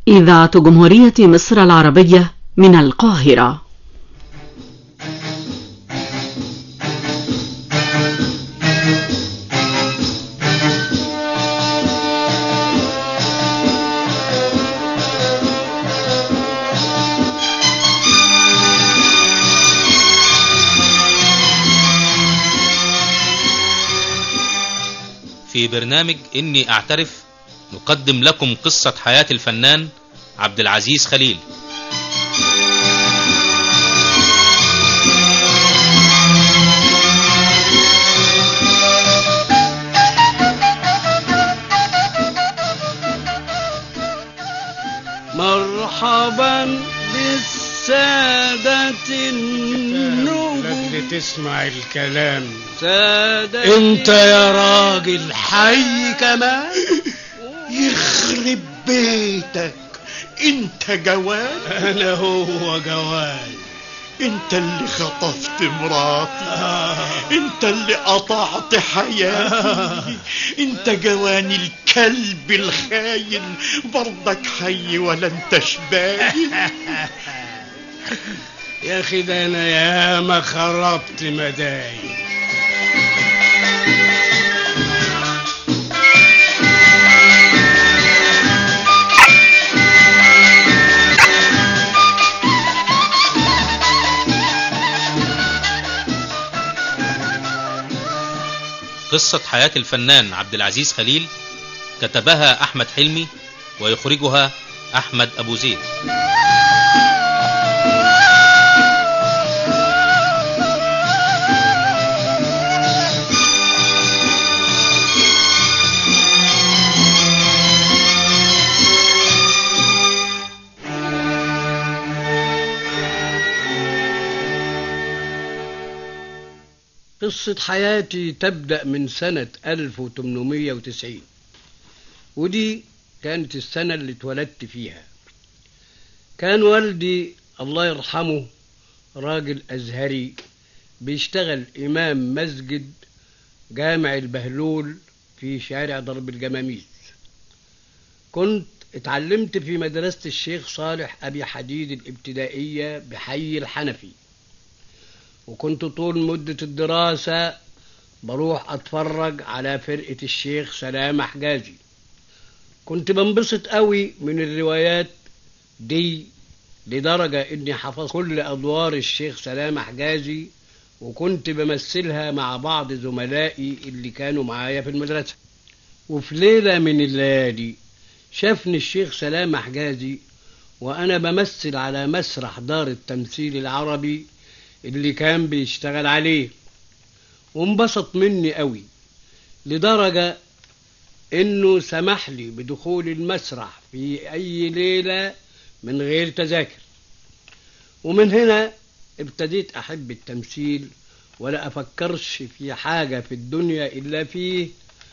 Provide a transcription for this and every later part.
إذاعة جمهورية مصر العربية من القاهرة في برنامج إني أعترف نقدم لكم قصة حياة الفنان عبد العزيز خليل مرحبا بالسادة النجوم لاجل تسمع الكلام سادة انت يا راجل حي كمان يخرب بيتك انت جواد انا هو جواد انت اللي خطفت مراتي انت اللي قطعت حياتي انت جواني الكلب الخاين برضك حي ولا انت شباين يا اخي ده انا ياما خربت مدايق قصة حياة الفنان عبد العزيز خليل كتبها أحمد حلمي ويخرجها أحمد أبو زيد قصة حياتي تبدأ من سنة 1890 ودي كانت السنة اللي اتولدت فيها كان والدي الله يرحمه راجل أزهري بيشتغل إمام مسجد جامع البهلول في شارع ضرب الجماميس كنت اتعلمت في مدرسة الشيخ صالح أبي حديد الابتدائية بحي الحنفي وكنت طول مدة الدراسة بروح أتفرج على فرقة الشيخ سلام حجازي كنت بنبسط قوي من الروايات دي لدرجة إني حفظت كل أدوار الشيخ سلام حجازي وكنت بمثلها مع بعض زملائي اللي كانوا معايا في المدرسة وفي ليلة من الليالي شافني الشيخ سلام حجازي وأنا بمثل على مسرح دار التمثيل العربي اللي كان بيشتغل عليه وانبسط مني قوي لدرجة انه سمح لي بدخول المسرح في اي ليلة من غير تذاكر ومن هنا ابتديت احب التمثيل ولا افكرش في حاجة في الدنيا الا فيه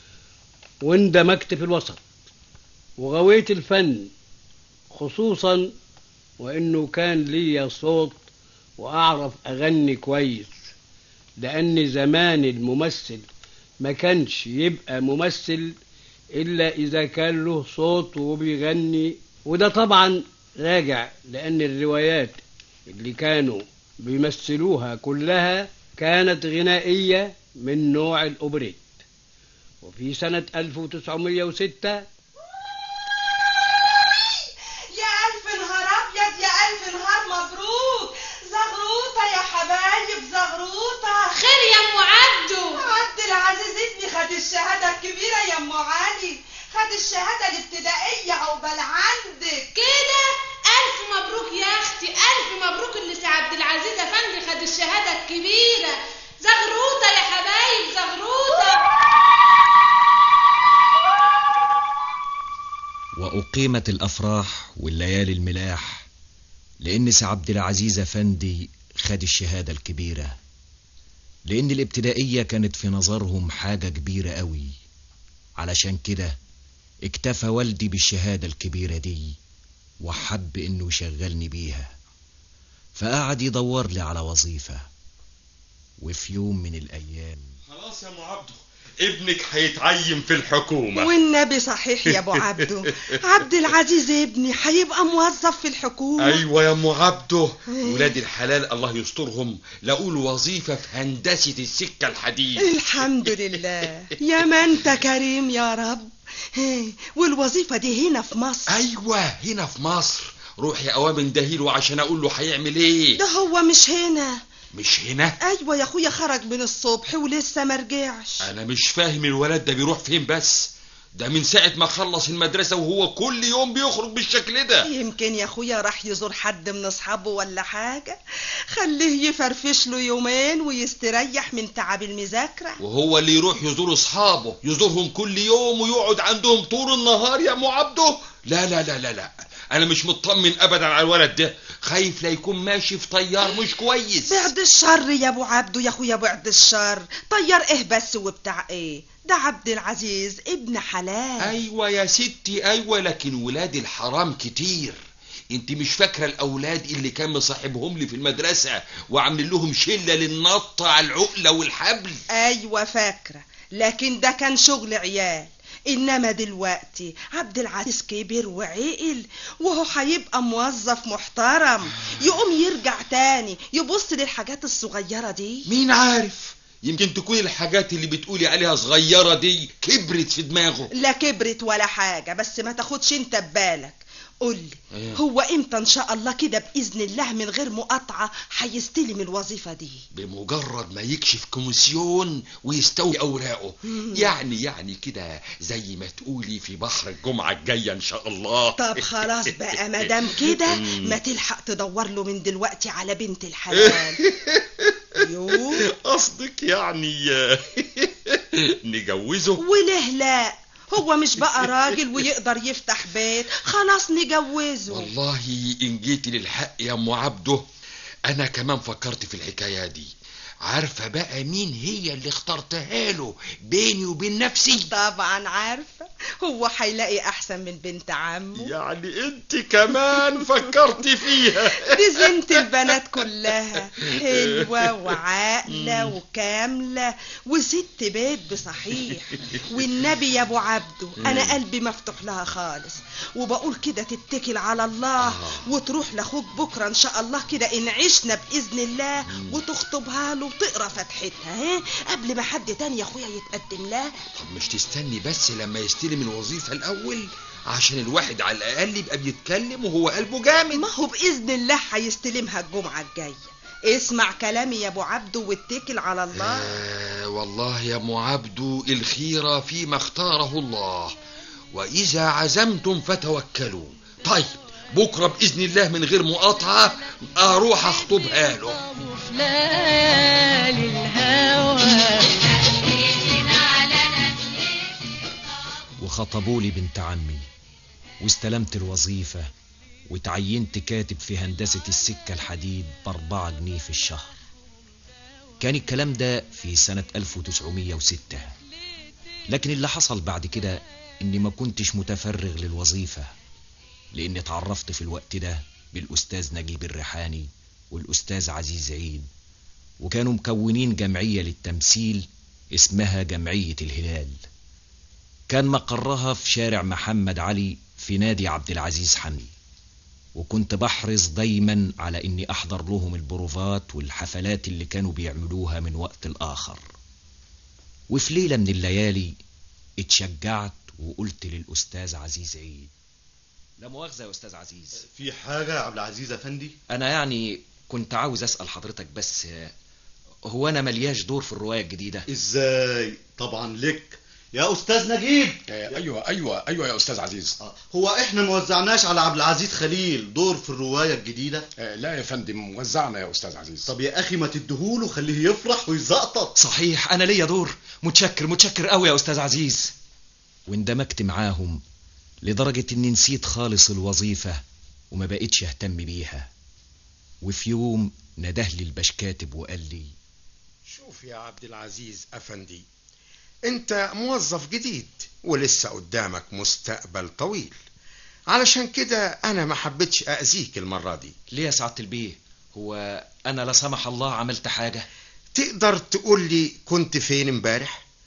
واندمجت في الوسط وغويت الفن خصوصا وانه كان لي صوت واعرف اغني كويس لان زمان الممثل ما كانش يبقى ممثل الا اذا كان له صوت وبيغني وده طبعا راجع لان الروايات اللي كانوا بيمثلوها كلها كانت غنائية من نوع الأوبريت وفي سنة 1906 يا ألف نهار أبيض يا ألف نهار مبروك زغروطة يا حبايب زغروطة خير يا ام عبدو عبد العزيز ابني خد الشهادة الكبيرة يا أم علي خد الشهادة الابتدائية عقبال عندك كده الف مبروك يا اختي الف مبروك اللي سي عبد العزيز افندي خد الشهاده الكبيره زغروطه يا حبايب زغروطه وأقيمت الأفراح والليالي الملاح لأن سي عبد العزيز أفندي خد الشهادة الكبيرة لأن الابتدائية كانت في نظرهم حاجة كبيرة قوي علشان كده اكتفى والدي بالشهادة الكبيرة دي وحب إنه يشغلني بيها فقعد يدور لي على وظيفة وفي يوم من الأيام خلاص يا ام عبده ابنك هيتعين في الحكومة والنبي صحيح يا ابو عبده عبد العزيز ابني هيبقى موظف في الحكومة ايوه يا ام عبده ولاد الحلال الله يسترهم لقوا له وظيفه في هندسه السكه الحديد الحمد لله يا ما انت كريم يا رب هي، والوظيفة دي هنا في مصر ايوه هنا في مصر روح يا اوامن دهيله عشان اقول له هيعمل ايه ده هو مش هنا مش هنا ايوه يا اخويا خرج من الصبح ولسه ما رجعش انا مش فاهم الولد ده بيروح فين بس ده من ساعه ما خلص المدرسه وهو كل يوم بيخرج بالشكل ده يمكن يا اخويا راح يزور حد من اصحابه ولا حاجة خليه يفرفش له يومين ويستريح من تعب المذاكرة وهو اللي يروح يزور اصحابه يزورهم كل يوم ويقعد عندهم طول النهار يا ام عبده لا لا لا لا لا انا مش مطمن ابدا على الولد ده خايف لا يكون ماشي في طيار مش كويس بعد الشر يا ابو عبده يا اخويا بعد الشر طيار ايه بس وبتاع ايه ده عبد العزيز ابن حلال ايوه يا ستي ايوه لكن ولاد الحرام كتير انت مش فاكره الاولاد اللي كان مصاحبهم لي في المدرسه وعامل لهم شله للنط على العقله والحبل ايوه فاكرة لكن ده كان شغل عيال انما دلوقتي عبد العزيز كبر وعقل وهو هيبقى موظف محترم يقوم يرجع تاني يبص للحاجات الصغيرة دي مين عارف يمكن تكون الحاجات اللي بتقولي عليها صغيره دي كبرت في دماغه لا كبرت ولا حاجة بس ما تاخدش انت ببالك قولي إيه؟ هو امتى ان شاء الله كده باذن الله من غير مقاطعة هيستلم الوظيفة دي بمجرد ما يكشف كوميسيون ويستوي اوراقه يعني يعني كده زي ما تقولي في بحر الجمعه الجايه ان شاء الله طب خلاص بقى مادام كده ما تلحق تدور له من دلوقتي على بنت الحلال يو قصدك يعني نجوزه وليه لا هو مش بقى راجل ويقدر يفتح بيت خلاص نجوزه والله ان جيتي للحق يا ام عبده انا كمان فكرت في الحكايه دي عارفه بقى مين هي اللي اخترتها له بيني وبين نفسي طبعا عارفة هو هيلاقي احسن من بنت عمه يعني انت كمان فكرت فيها دي زينة البنات كلها حلوة وعاقلة وكاملة وست بيت بصحيح والنبي يا ابو عبده انا قلبي مفتوح لها خالص وبقول كده تتكل على الله وتروح لاخوك بكرة ان شاء الله كده ان عشنا باذن الله وتخطبها له وتقرا فتحتها ها قبل ما حد تاني يا اخويا يتقدم لها طب مش تستني بس لما يستلم الوظيفه الاول عشان الواحد على الاقل يبقى بيتكلم وهو قلبه جامد ما هو باذن الله هيستلمها الجمعة الجاية اسمع كلامي يا ابو عبده واتكل على الله آه والله يا ام عبدو الخيرة فيما اختاره الله وإذا عزمتم فتوكلوا طيب بكرة بإذن الله من غير مقاطعة أروح أخطبها له فلال الهوى وخطبوا لي بنت عمي واستلمت الوظيفة وتعينت كاتب في هندسة السكة الحديد بأربعة جنيه في الشهر كان الكلام ده في سنة 1906 لكن اللي حصل بعد كده إني ما كنتش متفرغ للوظيفة لأني اتعرفت في الوقت ده بالأستاذ نجيب الريحاني والأستاذ عزيز عيد وكانوا مكونين جمعية للتمثيل اسمها جمعية الهلال كان مقرها في شارع محمد علي في نادي عبد العزيز حمدي وكنت بحرص دايما على اني احضر لهم البروفات والحفلات اللي كانوا بيعملوها من وقت لاخر وفي ليلة من الليالي اتشجعت وقلت للأستاذ عزيز عيد لا مؤاخذة يا أستاذ عزيز في حاجة يا عبد العزيز افندي أنا يعني كنت عاوز أسأل حضرتك بس آه، هو أنا ملياش دور في الرواية الجديدة ازاي طبعا لك يا استاذ نجيب ايوه ايوه ايوه يا استاذ عزيز آه، هو احنا موزعناش على عبد العزيز خليل دور في الرواية الجديدة آه، لا يا فندم وزعنا يا استاذ عزيز طب يا اخي ما تديهوله خليه يفرح ويزقطط صحيح أنا ليا دور متشكر متشكر قوي يا أستاذ عزيز واندمجت معاهم لدرجة إني نسيت خالص الوظيفة وما بقتش أهتم بيها وفي يوم نده لي البشكاتب وقال لي شوف يا عبد العزيز أفندي أنت موظف جديد ولسه قدامك مستقبل طويل علشان كده أنا ما حبيتش أذيك المرة دي ليه يا سعادة البيه هو أنا لا سمح الله عملت حاجة تقدر تقول لي كنت فين امبارح ها؟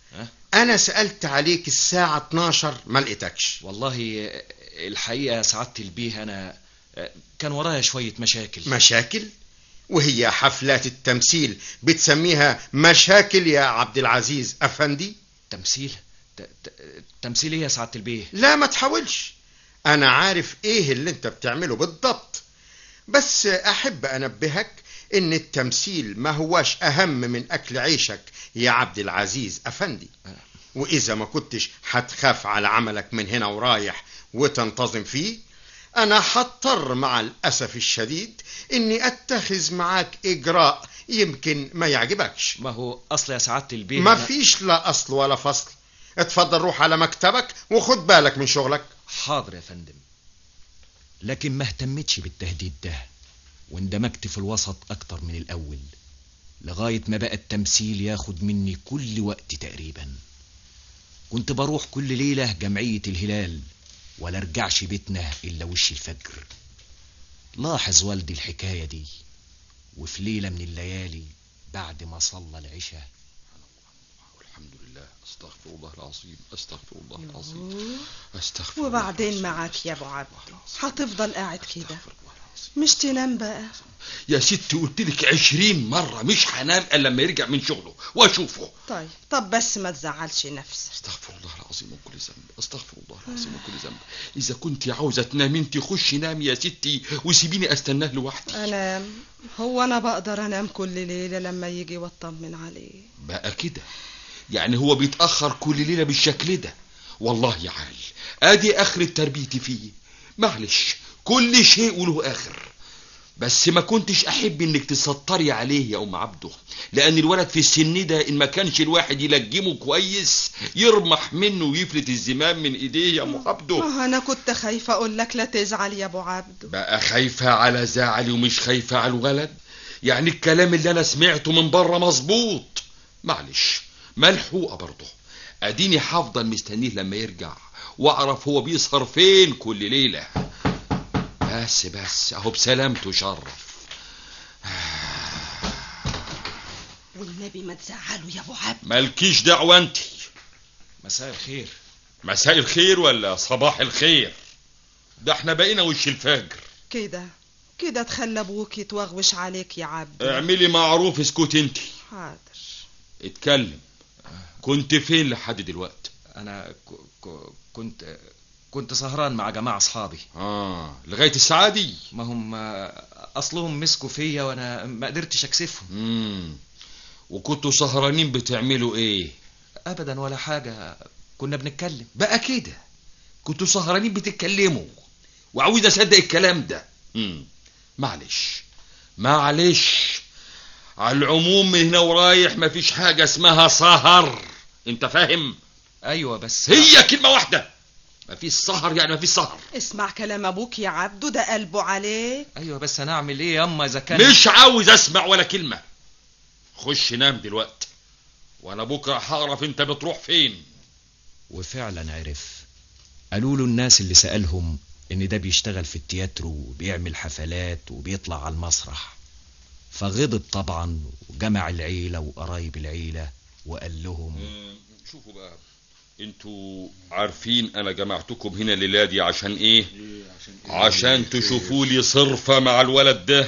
انا سألت عليك الساعة 12 ما لقيتكش والله الحقيقة يا سعادة البيه أنا كان ورايا شوية مشاكل مشاكل وهي حفلات التمثيل بتسميها مشاكل يا عبد العزيز افندي تمثيل ت- ت- تمثيل ايه يا سعادة البيه لا ما تحاولش انا عارف ايه اللي انت بتعمله بالضبط بس احب انبهك ان التمثيل ما هواش اهم من اكل عيشك يا عبد العزيز افندي واذا ما كنتش هتخاف على عملك من هنا ورايح وتنتظم فيه انا هضطر مع الاسف الشديد اني اتخذ معاك اجراء يمكن ما يعجبكش ما هو اصل يا سعادة البيه ما أنا- فيش لا اصل ولا فصل اتفضل روح على مكتبك وخد بالك من شغلك حاضر يا فندم لكن ما اهتمتش بالتهديد ده واندمجت في الوسط اكتر من الاول لغاية ما بقى التمثيل ياخد مني كل وقت تقريبا كنت بروح كل ليلة جمعية الهلال ولا ارجعش بيتنا الا وش الفجر لاحظ والدي الحكاية دي وفي ليلة من الليالي بعد ما صلى العشاء الحمد لله استغفر الله العظيم استغفر الله العظيم استغفر وبعدين معاك يا ابو عبده هتفضل قاعد كده مش تنام بقى يا ستي قلت لك عشرين مرة مش هنام الا لما يرجع من شغله واشوفه طيب طب بس ما تزعلش نفسك استغفر الله العظيم من كل ذنب استغفر الله العظيم من كل ذنب اذا كنت عاوزة تنام انت خشي نامي يا ستي وسيبيني استناه لوحدي انام هو انا بقدر انام كل ليله لما يجي واطمن عليه بقى كده يعني هو بيتأخر كل ليلة بالشكل ده والله يا عال ادي اخر تربيتي فيه معلش كل شيء وله اخر بس ما كنتش احب انك تسطري عليه يا ام عبده لان الولد في السن ده ان ما كانش الواحد يلجمه كويس يرمح منه ويفلت الزمام من ايديه يا ام عبده ما انا كنت خايفه اقول لك لا تزعل يا ابو عبده بقى خايفة على زعلي ومش خايفة على الولد يعني الكلام اللي انا سمعته من بره مظبوط معلش ملحوقة برضه اديني هفضل مستنيه لما يرجع واعرف هو بيسهر فين كل ليلة بس بس اهو بسلامته شرف والنبي ما تزعله يا ابو عبده مالكيش دعوة انت مساء الخير مساء الخير ولا صباح الخير ده احنا بقينا وش الفجر كده كده تخلى ابوك يتوغوش عليك يا عبده اعملي معروف اسكت انت حاضر اتكلم كنت فين لحد دلوقتي انا ك... ك... كنت كنت سهران مع جماعة اصحابي اه لغاية الساعة دي ما هم اصلهم مسكوا فيا وانا ما قدرتش اكسفهم امم وكنتوا سهرانين بتعملوا ايه ابدا ولا حاجة كنا بنتكلم بقى كده كنتوا سهرانين بتتكلموا وعاوز اصدق الكلام ده امم معلش معلش على العموم من هنا ورايح مفيش حاجة اسمها سهر انت فاهم ايوه بس هي كلمة واحدة مفيش سهر يعني مفيش سهر اسمع كلام ابوك يا عبده ده قلبه عليك ايوه بس انا اعمل ايه ياما اذا كان مش عاوز اسمع ولا كلمة خش نام دلوقتي وانا بكرة هعرف انت بتروح فين وفعلا عرف قالوا له الناس اللي سألهم ان ده بيشتغل في التياترو وبيعمل حفلات وبيطلع على المسرح فغضب طبعا وجمع العيلة وقرايب العيلة وقال لهم شوفوا بقى انتوا عارفين انا جمعتكم هنا الليله دي عشان ايه عشان تشوفوا لي صرفه مع الولد ده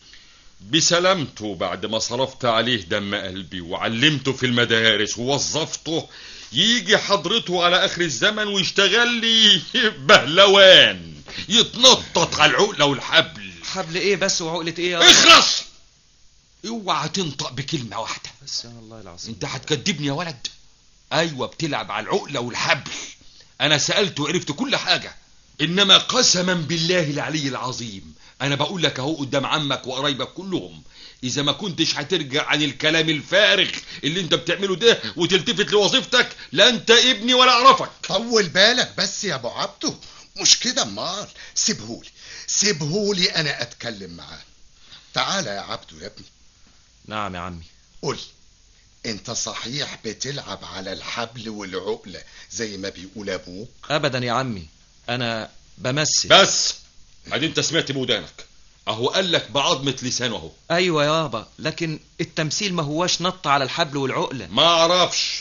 بسلامته بعد ما صرفت عليه دم قلبي وعلمته في المدارس ووظفته يجي حضرته على اخر الزمن ويشتغل لي بهلوان يتنطط على العقله والحبل حبل ايه بس وعقلة ايه يا اخلص اوعى تنطق بكلمه واحده بس يا الله العظيم انت هتكدبني يا ولد ايوه بتلعب على العقله والحبل انا سالت وعرفت كل حاجه انما قسما بالله العلي العظيم انا بقول لك اهو قدام عمك وقرايبك كلهم اذا ما كنتش هترجع عن الكلام الفارغ اللي انت بتعمله ده وتلتفت لوظيفتك لا انت ابني ولا اعرفك طول بالك بس يا ابو عبده مش كده امال سيبهولي سيبهولي انا اتكلم معاه تعالى يا عبده يا ابني نعم يا عمي قول انت صحيح بتلعب على الحبل والعقلة زي ما بيقول ابوك ابدا يا عمي انا بمثل بس ادي انت سمعت بودانك اهو قال لك بعظمه لسانه اهو ايوه يابا لكن التمثيل ما هواش نط على الحبل والعقلة ما اعرفش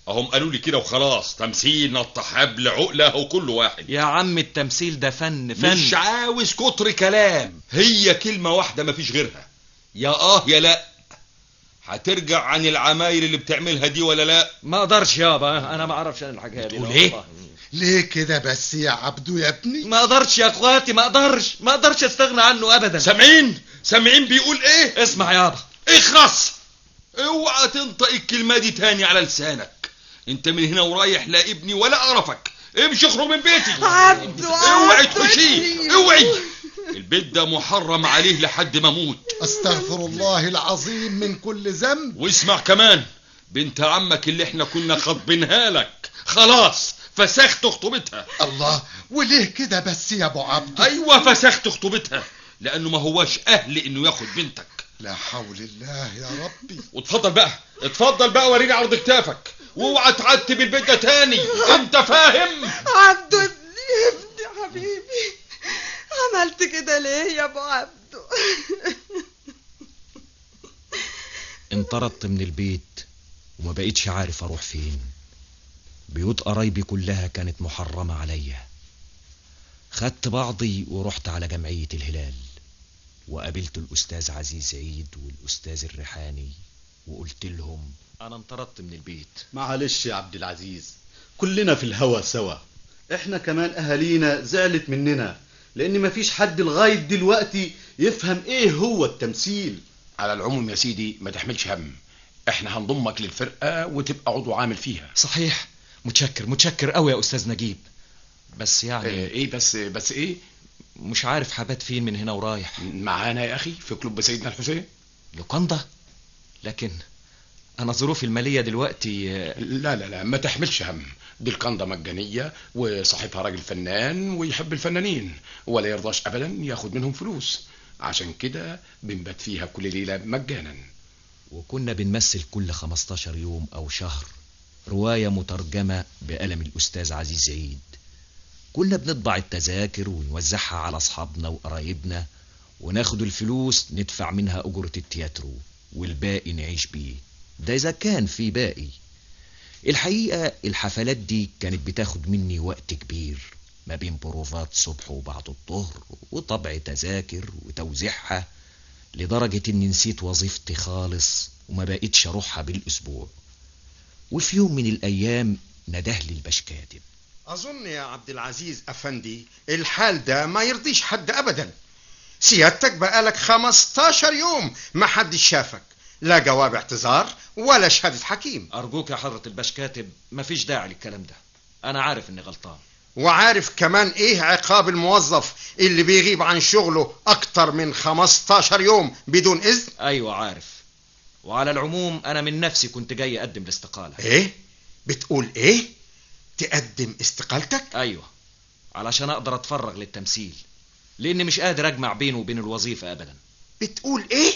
اهم قالوا لي كده وخلاص تمثيل نط حبل عقله وكل واحد يا عم التمثيل ده فن فن مش عاوز كتر كلام هي كلمة واحدة مفيش غيرها يا اه يا لا هترجع عن العمايل اللي بتعملها دي ولا لا ما اقدرش يابا انا ما اعرفش انا الحكايه دي تقول لا إيه؟ والله. ليه كده بس يا عبدو يا ابني ما اقدرش يا اخواتي ما اقدرش ما اقدرش استغنى عنه ابدا سامعين سامعين بيقول ايه اسمع يابا اخرس اوعى تنطق الكلمة دي تاني على لسانك انت من هنا ورايح لا ابني ولا اعرفك امشي اخرج من بيتي عبدو اوعي عبدو تخشيه اوعي البيت ده محرم عليه لحد ما اموت استغفر الله العظيم من كل ذنب واسمع كمان بنت عمك اللي احنا كنا خاطبينها لك خلاص فسخت خطوبتها الله وليه كده بس يا ابو عبدو ايوه فسخت خطوبتها لانه ما هواش اهل انه ياخد بنتك لا حول الله يا ربي واتفضل بقى اتفضل بقى وريني عرض كتافك واوعى تعتب البيت ده تاني انت فاهم عبدو ابني ابني حبيبي عملت كده ليه يا ابو عبدو انطردت من البيت وما بقيتش عارف اروح فين بيوت قرايبي كلها كانت محرمة عليا خدت بعضي ورحت على جمعية الهلال وقابلت الأستاذ عزيز عيد والأستاذ الريحاني وقلت لهم أنا انطردت من البيت معلش يا عبد العزيز كلنا في الهوى سوا احنا كمان اهالينا زعلت مننا لان مفيش حد لغاية دلوقتي يفهم ايه هو التمثيل على العموم يا سيدي ما تحملش هم احنا هنضمك للفرقة وتبقى عضو عامل فيها صحيح متشكر متشكر قوي يا أستاذ نجيب بس يعني اه ايه بس بس ايه مش عارف حبات فين من هنا ورايح معانا يا اخي في كلوب سيدنا الحسين لوكاندا لكن أنا ظروفي المالية دلوقتي آه، لا لا لا ما تحملش هم دي القنده مجانيه وصاحبها راجل فنان ويحب الفنانين ولا يرضاش ابدا ياخد منهم فلوس عشان كده بنبات فيها كل ليله مجانا وكنا بنمثل كل 15 يوم أو شهر رواية مترجمة بقلم الأستاذ عزيز عيد كنا بنطبع التذاكر ونوزعها على أصحابنا وقرايبنا وناخد الفلوس ندفع منها أجرة التياترو والباقي نعيش بيه ده إذا كان في باقي الحقيقة الحفلات دي كانت بتاخد مني وقت كبير ما بين بروفات صبح وبعد الظهر وطبع تذاكر وتوزيعها لدرجة إني نسيت وظيفتي خالص وما بقيتش أروحها بالأسبوع وفي يوم من الأيام ندهلي البشكاتب أظن يا عبد العزيز أفندي الحال ده ما يرضيش حد أبدا سيادتك بقالك 15 يوم ما حد شافك لا جواب اعتذار ولا شهادة حكيم أرجوك يا حضرة البشكاتب مفيش داعي للكلام ده أنا عارف إني غلطان وعارف كمان ايه عقاب الموظف اللي بيغيب عن شغله اكتر من 15 يوم بدون اذن أيوة عارف وعلى العموم أنا من نفسي كنت جاي أقدم الاستقالة ايه بتقول ايه تقدم استقالتك أيوة علشان أقدر أتفرغ للتمثيل لأني مش قادر أجمع بينه وبين الوظيفة أبدا بتقول ايه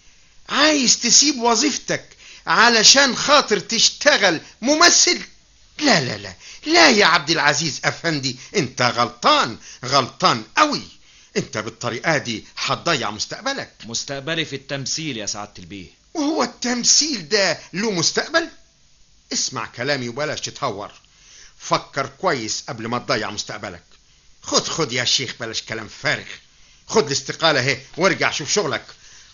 عايز تسيب وظيفتك علشان خاطر تشتغل ممثل لا لا لا لا يا عبد العزيز افندي انت غلطان غلطان قوي انت بالطريقه دي هتضيع مستقبلك مستقبلي في التمثيل يا سعادة البيه وهو التمثيل ده له مستقبل اسمع كلامي وبلاش تتهور فكر كويس قبل ما تضيع مستقبلك خد خد يا شيخ بلاش كلام فارغ خد الاستقالة اهي وارجع شوف شغلك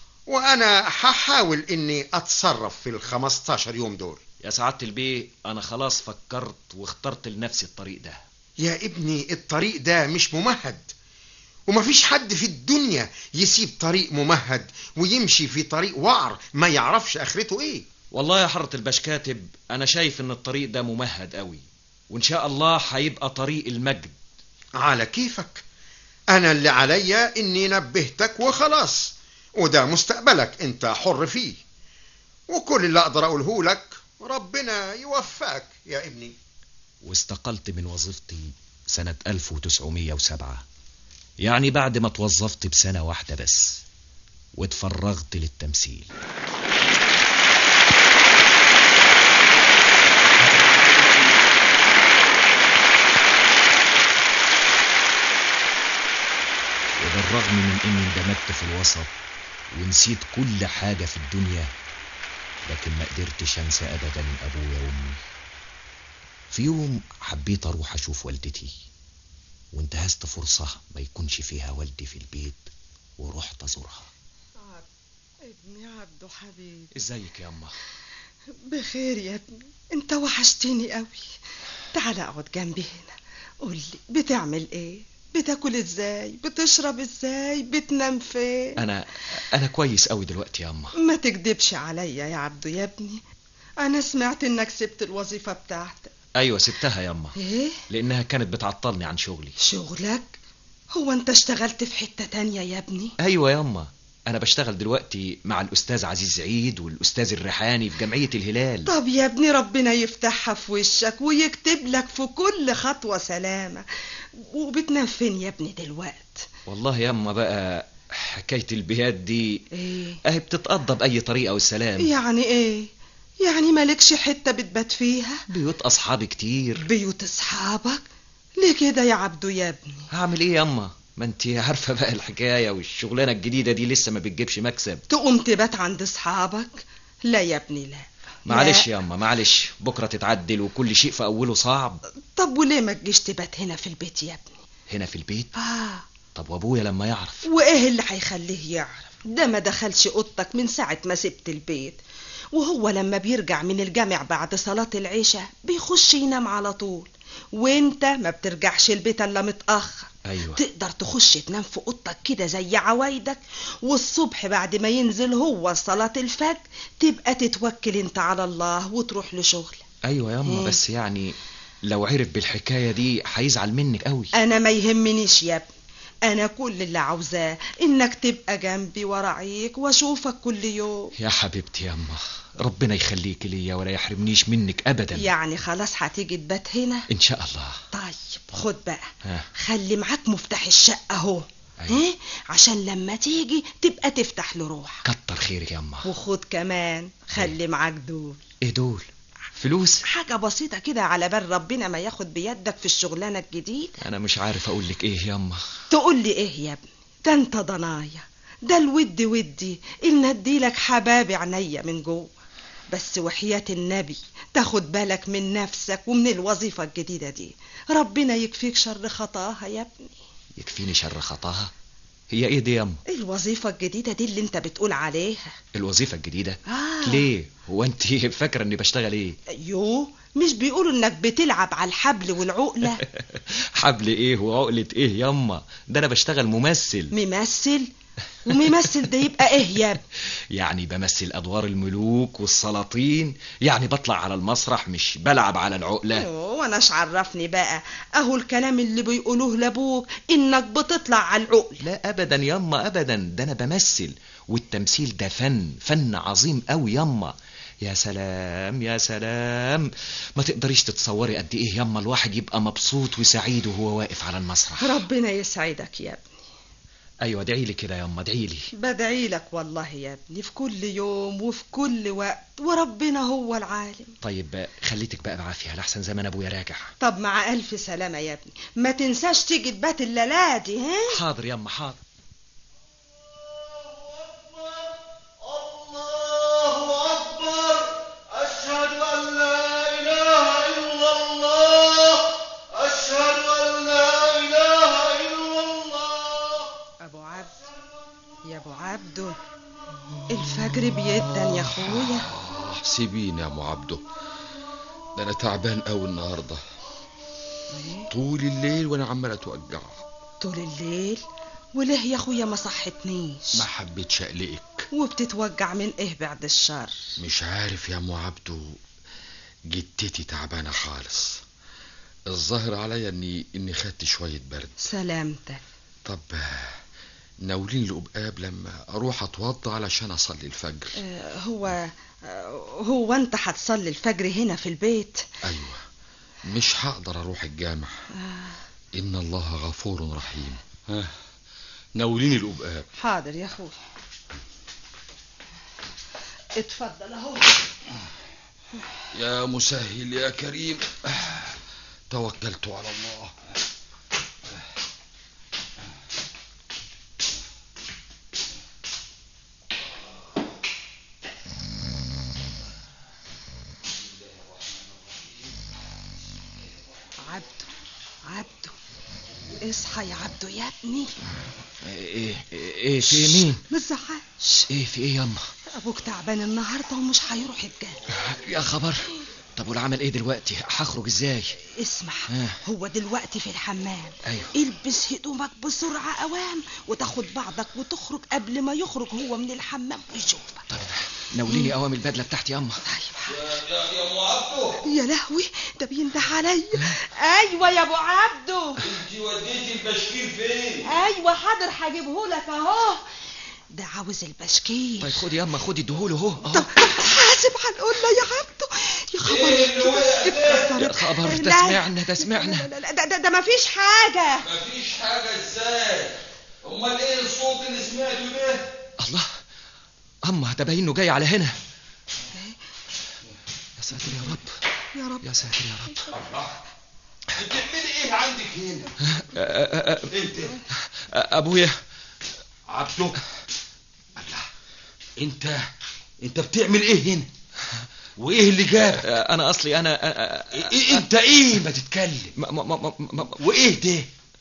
وانا هحاول اني اتصرف في ال 15 يوم دول يا سعادة البيه أنا خلاص فكرت واخترت لنفسي الطريق ده يا ابني الطريق ده مش ممهد ومفيش حد في الدنيا يسيب طريق ممهد ويمشي في طريق وعر ما يعرفش اخرته ايه والله يا حضرة البشكاتب أنا شايف إن الطريق ده ممهد قوي وإن شاء الله هيبقى طريق المجد على كيفك انا اللي عليا اني نبهتك وخلاص وده مستقبلك انت حر فيه وكل اللي اقدر اقوله لك ربنا يوفقك يا ابني واستقلت من وظيفتي سنة 1907 يعني بعد ما توظفت بسنة واحدة بس واتفرغت للتمثيل وبالرغم من اني اندمجت في الوسط ونسيت كل حاجة في الدنيا لكن ما قدرتش انسى ابدا ابويا وامي في يوم حبيت اروح اشوف والدتي وانتهزت فرصة ما يكونش فيها والدي في البيت ورحت ازورها ابني عبده حبيبي ازيك يا اما بخير يا ابني انت وحشتني قوي تعال اقعد جنبي هنا قول لي بتعمل ايه بتاكل ازاي بتشرب ازاي بتنام فين انا انا كويس قوي دلوقتي يا اما ما تكدبش عليا يا عبدو يا ابني انا سمعت انك سبت الوظيفة بتاعتك ايوه سبتها يا اما ايه لانها كانت بتعطلني عن شغلي شغلك هو انت اشتغلت في حتة تانية يا ابني ايوه يا اما انا بشتغل دلوقتي مع الاستاذ عزيز عيد والاستاذ الريحاني في جمعية الهلال طب يا ابني ربنا يفتحها في وشك ويكتب لك في كل خطوة سلامة وبتنام فين يا ابني دلوقت والله يا اما بقى حكاية البيات دي ايه اهي بتتقضى بأي طريقة والسلام يعني ايه يعني مالكش حتة بتبات فيها بيوت أصحابي كتير بيوت اصحابك ليه كده يا عبدو يا ابني هعمل ايه يا اما ما انت عارفة بقى الحكاية والشغلانة الجديدة دي لسه ما بتجيبش مكسب تقوم تبات عند اصحابك لا يا ابني لا معلش يا اما معلش بكرة تتعدل وكل شيء في أوله صعب طب وليه ما تجيش تبات هنا في البيت يا ابني هنا في البيت اه طب وابويا لما يعرف وايه اللي هيخليه يعرف ده ما دخلش اوضتك من ساعة ما سبت البيت وهو لما بيرجع من الجامع بعد صلاة العشاء بيخش ينام على طول وانت ما بترجعش البيت الا متأخر ايوه تقدر تخش تنام في اوضتك كده زي عوايدك والصبح بعد ما ينزل هو صلاة الفجر تبقى تتوكل انت على الله وتروح لشغلك ايوه يا اما إيه؟ بس يعني لو عرف بالحكاية دي هيزعل منك قوي انا ما يهمنيش يا ابني انا كل اللي عاوزاه انك تبقى جنبي وراعيك واشوفك كل يوم يا حبيبتي يا اما ربنا يخليك ليا ولا يحرمنيش منك ابدا يعني خلاص هتيجي تبات هنا ان شاء الله طيب خد بقى ها. خلي معاك مفتاح الشقة اهو أيوة. ايه عشان لما تيجي تبقى تفتح له روح كتر خيرك يا اما وخد كمان خلي معاك دول ايه دول فلوس حاجة بسيطة كده على بال ربنا ما ياخد بيدك في الشغلانة الجديد انا مش عارف اقول لك ايه يا اما تقول لي ايه يا ابني ده انت ضنايا ده الود ودي ان اديلك حباب عينيا من جوه بس وحياة النبي تاخد بالك من نفسك ومن الوظيفة الجديدة دي ربنا يكفيك شر خطاها يا ابني يكفيني شر خطاها هي ايه دي يا اما الوظيفة الجديدة دي اللي انت بتقول عليها الوظيفة الجديدة آه. ليه هو انت فاكرة اني بشتغل ايه يو مش بيقولوا انك بتلعب على الحبل والعقلة حبل ايه وعقلة ايه يا اما ده انا بشتغل ممثل ممثل وممثل ده يبقى ايه يا ابني يعني بمثل ادوار الملوك والسلاطين يعني بطلع على المسرح مش بلعب على العقلة يوه، واناش عرفني بقى اهو الكلام اللي بيقولوه لابوك انك بتطلع على العقل لا ابدا ياما ابدا ده انا بمثل والتمثيل ده فن فن عظيم قوي ياما يا سلام يا سلام ما تقدريش تتصوري قد ايه ياما الواحد يبقى مبسوط وسعيد وهو واقف على المسرح ربنا يسعدك يا ابني ايوه ادعي لي كده ياما ادعي لي بدعي لك والله يا ابني في كل يوم وفي كل وقت وربنا هو العالم طيب خليتك بقى بعافيه لحسن زمان ابويا راجع طب مع الف سلامة يا ابني ما تنساش تيجي تبات الليلة دي ها حاضر ياما حاضر الله أكبر أشهد أن لا إله إلا الله أشهد أن لا إله إلا الله ابو عبد يا ابو عبده الفجر بيدن يا اخويا آه، سيبيني يا ام عبده ده انا تعبان قوي النهارده طول الليل وانا عمال اتوجع طول الليل وليه يا اخويا ما صحتنيش ما حبيتش اقلقك وبتتوجع من ايه بعد الشر مش عارف يا ام عبده جتتي تعبانه خالص الظاهر عليا اني اني خدت شويه برد سلامتك طب ناولين القبقاب لما اروح اتوضى علشان اصلي الفجر آه، هو آه، هو انت هتصلي الفجر هنا في البيت ايوه مش هقدر اروح الجامع ان الله غفور رحيم ها ناولين القبقاب حاضر يا اخويا اتفضل اهو يا مسهل يا كريم توكلت على الله اصحى يا عبدو يا ابني ايه ايه في مين ما تزعقش ايه في ايه ياما ابوك تعبان النهارده ومش هيروح الجامع يا خبر طب والعمل ايه دلوقتي هخرج ازاي اسمع آه. هو دلوقتي في الحمام ايوه البس هدومك بسرعة اوام وتاخد بعضك وتخرج قبل ما يخرج هو من الحمام ويشوفك ناوليني قوام البدله بتاعتي ياما يا ابو عبده يا لهوي ده بينده عليا ايوه يا ابو عبده انت وديتي البشكير فين ايوه حاضر هجيبهولك اهو ده عاوز البشكير طيب خدي ياما خدي اديهوله اهو اهو حاسب هنقولنا يا عبده يا خبر إيه اللي وقع ده؟ يا خبر ده لا. سمعنا ده سمعنا لا لا ده ده, ده مفيش حاجة مفيش حاجه ازاي امال ايه الصوت اللي سمعته ده الله اما ده باين انه جاي على هنا يا ساتر يا رب يا رب يا ساتر يا رب بتعملي ايه عندك هنا أ- أ- أ- انت أ- ابويا عبده الله انت انت بتعمل ايه هنا وايه اللي جابك انا اصلي انا إيه انت ايه ما تتكلم ما ما ما ما وايه ده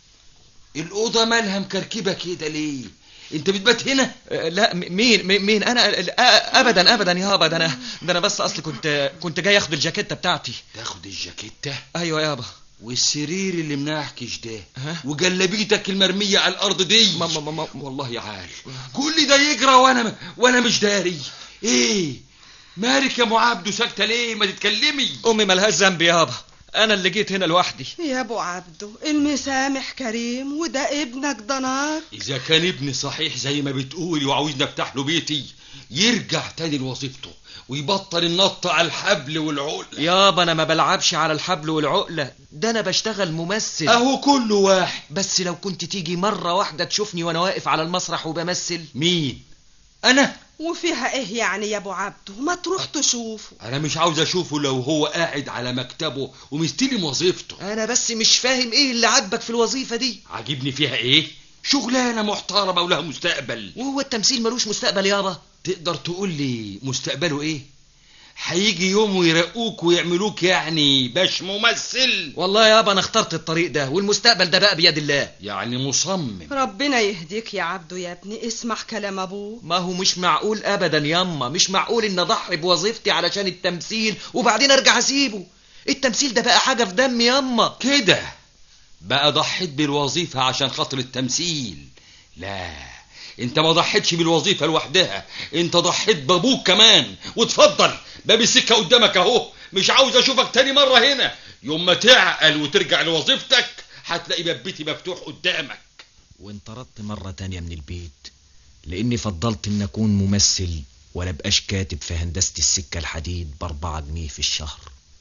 الاوضه مالها مكركبه كده ليه انت بتبات هنا لا م- مين مين- مين انا أ- ابدا ابدا يابا ده انا ده انا بس اصلي كنت كنت جاي اخد الجاكيته بتاعتي تاخد الجاكيته ايوه يابا والسرير اللي مناحكش ده وجلبيتك المرميه على الارض دي ما ما ما ما والله يا عال كل ده يجرى وانا وانا مش داري ايه مالك يا ام عبده ساكته ليه ما تتكلمي امي ملهاش ذنب يابا انا اللي جيت هنا لوحدي يا ابو عبده المسامح كريم وده ابنك ضناك اذا كان ابني صحيح زي ما بتقولي وعاوزني افتح له بيتي يرجع تاني لوظيفته ويبطل النط على الحبل والعقل يابا انا ما بلعبش على الحبل والعقله ده انا بشتغل ممثل اهو كل واحد بس لو كنت تيجي مره واحده تشوفني وانا واقف على المسرح وبمثل مين انا وفيها ايه يعني يا ابو عبده ما تروح تشوفه انا مش عاوز اشوفه لو هو قاعد على مكتبه ومستلم وظيفته انا بس مش فاهم ايه اللي عاجبك في الوظيفه دي عاجبني فيها ايه شغلانه محترمه ولها مستقبل وهو التمثيل ملوش مستقبل يابا تقدر تقول لي مستقبله ايه هيجي يوم ويرقوك ويعملوك يعني باش ممثل والله يابا انا اخترت الطريق ده والمستقبل ده بقى بيد الله يعني مصمم ربنا يهديك يا عبده يا ابني اسمع كلام ابوك ما هو مش معقول ابدا ياما مش معقول ان اضحي بوظيفتي علشان التمثيل وبعدين ارجع اسيبه التمثيل ده بقى حاجه في دمي ياما كده بقى ضحيت بالوظيفة عشان خاطر التمثيل لا انت ما ضحيتش بالوظيفة لوحدها انت ضحيت بابوك كمان وتفضل باب السكة قدامك اهو مش عاوز اشوفك تاني مرة هنا يوم ما تعقل وترجع لوظيفتك هتلاقي باب بيتي مفتوح قدامك وانطردت مرة تانية من البيت لاني فضلت ان اكون ممثل ولا بقاش كاتب في هندسة السكة الحديد باربعة جنيه في الشهر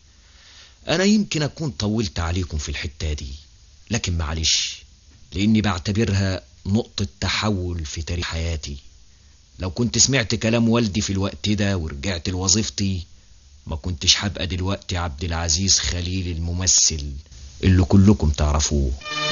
انا يمكن اكون طولت عليكم في الحتة دي لكن معلش لاني بعتبرها نقطة تحول في تاريخ حياتي لو كنت سمعت كلام والدي في الوقت ده ورجعت لوظيفتي ما كنتش هبقى دلوقتي عبد العزيز خليل الممثل اللي كلكم تعرفوه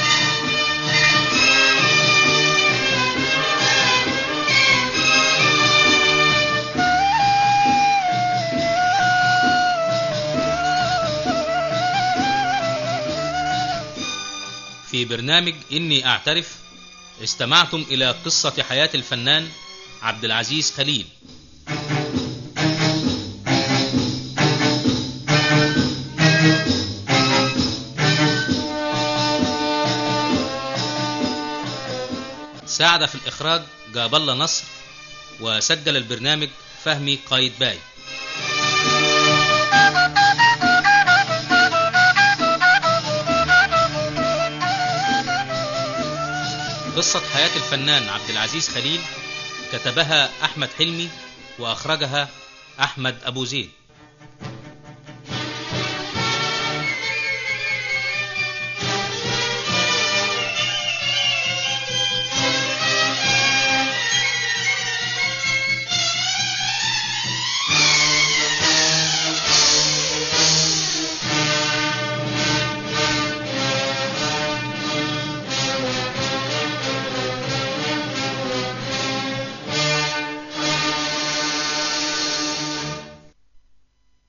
في برنامج إني أعترف استمعتم إلى قصة حياة الفنان عبد العزيز خليل ساعد في الإخراج جاب الله نصر وسجل البرنامج فهمي قايد باي قصة حياة الفنان عبد العزيز خليل كتبها أحمد حلمي وأخرجها أحمد أبو زيد